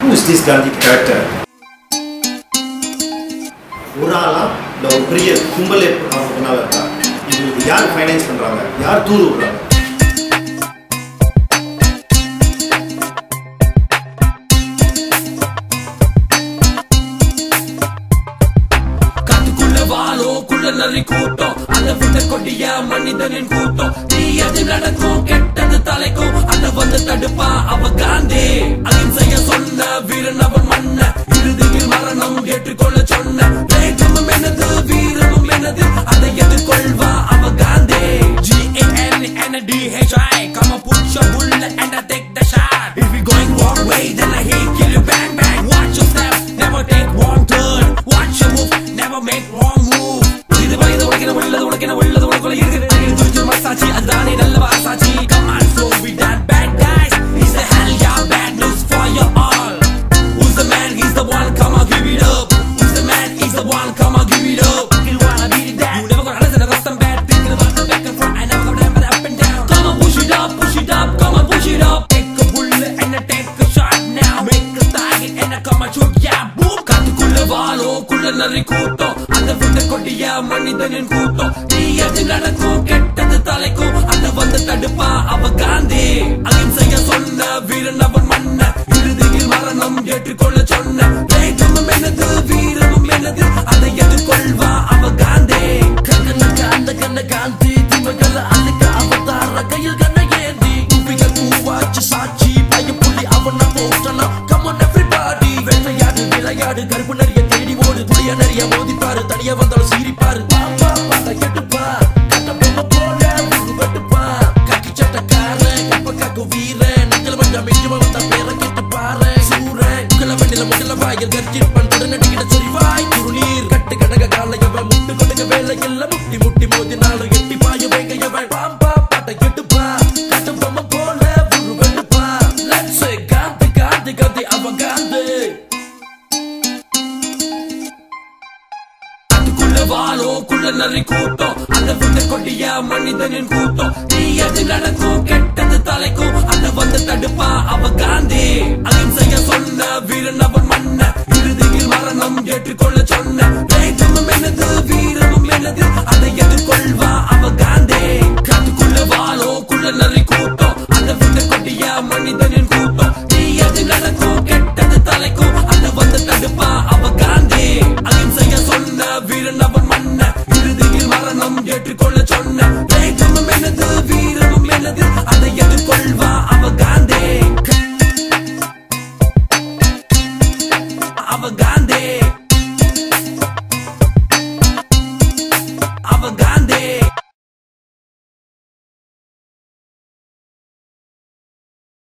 Who is this Gandhi character? ஒரு ஆளா இல்லை ஒரு பெரிய கும்பல் ஏற்படுறவங்கனால இருக்கா இது யார் ஃபைனான்ஸ் பண்றாங்க யார் தூது விடுறாங்க காட்டுக்குள்ள வாழோ குள்ள நரி கூட்டம் அதை விட கொடிய மனிதனின் கூட்டம் தீயது நடக்கும் கெட்டது தலைக்கும் அதை வந்து தடுப்பா அவ காந்தி அகிம்சைய சொன்ன வீரன் அவன் மன்ன இறுதியில் மரணம் ஏற்றுக்கொள்ள சொன்ன வேகமும் எனது வீரமும் எனது அதை எதிர்கொள்வா அவ Gandhi G-A-N-N-D-H-I Come on put your bullet and I take the shot If we going wrong way then I hit kill you bang bang Watch your step never take wrong turn Watch your move never make wrong move இது வயது உனக்கு என்ன உள்ளது உனக்கு என்ன உள்ளது உனக்குள்ள இருக்கிறது துரிச்சு மசாச்சி அதுதானே நல்ல வாசாச்சி Come on so we done bad guys He's the hell yeah bad news for you all Who's the man he's the one come on give it up Who's the man he's the one come on give it up You wanna beat it down You never gonna listen to rust and bad Thinking about the back and front I never gonna have it up and down Come on push it up push it up come on push it up Take a bullet and I take a shot now Make a target and I come and shoot yeah boom காட்டுக்குள்ள வாழோ குள்ள நரி கூட்டம் அதை விட கொடிய மனிதனின் கூட்டம் தீயது நடக்கும் கெட்டது தலைக்கும் அதை வந்து தடுப்பா அவ காந்தி அகிம்சைய சொன்ன வீரன் அவன் மன்ன இறுதியில் மரணம் ஏற்றுக்கொள்ள சொன்ன வேகமும் எனது வீரமும் எனது அதை எதிர்கொள்வா அவ காந்தி கண்ணனுக்கு அந்த கண்ண காந்தி திமகள அழுக்க அவதார கையில் கண்ண ஏந்தி குப்பிகள் பூவாச்சு சாட்சி பயப்புள்ளி அவன போட்டனா கமன் எவ்ரிபாடி வேட்டையாடு விளையாடு கருப்பு நிறைய தேடி ஓடு புளிய நிறைய மோதிப்பாரு தனியா வந்தாலும் சீரிப்பாரு பாப்பா பாப்பா கெட்டுப்பா கட்ட பொம்மை போல வெட்டுப்பா கக்கி சட்டக்காரன் கப்ப காக்கு வீரன் நெஞ்சல வந்தா மிஞ்சும வந்தா பேர கெட்டு பாரு சூரன் உங்கள வெண்ணில முதல்ல வாயில் கர்ஜிப்பான் தொடநடிக்கிட சொரிவாய் குறுநீர் கட்டு கடக காலையவன் முட்டு கொடுக்க வேலை இல்ல முட்டி முட்டி மோதினாலும் எட்டி பாய வேங்கையவன் பாம்பா பாட்ட கெட்டுப்பா கட்ட பொம்மை போல உரு வெட்டுப்பா லட்ச காந்தி காந்தி காந்தி அவ காந்தி அதுக்குள்ள வாழோ குள்ள நரி கூட்டம் அதை விட கொடிய மனிதனின் கூட்டம் தீயது நடக்கும் கெட்டது தலைக்கும் அதை வந்து தடுப்பா அவ காந்தி அகிம்சைய சொன்ன வீரன் அவன் மன்ன இறுதியில் மரணம் ஏற்றுக்கொள்ள சொன்ன வேகமும் எனது வீரமும் எனது அதை எதிர்கொள்வா அவ காந்தி காட்டுக்குள்ள வாழோ குள்ள நரி கூட்டம் அதை விட கொடிய மனிதனின் கூட்டம் தீயது நடக்கும் கெட்டது தலைக்கும் அதை வந்து தடுப்பா அவ காந்தி அகிம்சைய சொன்ன வீரன் அவன் மன்ன இறுதியில் மரணம் ஏற்றுக்கொள்ள சொன்ன வேகமும் எனது வீரமும் எனது அதை எதிர்கொள்வா அவ காந்தி அவ காந்தி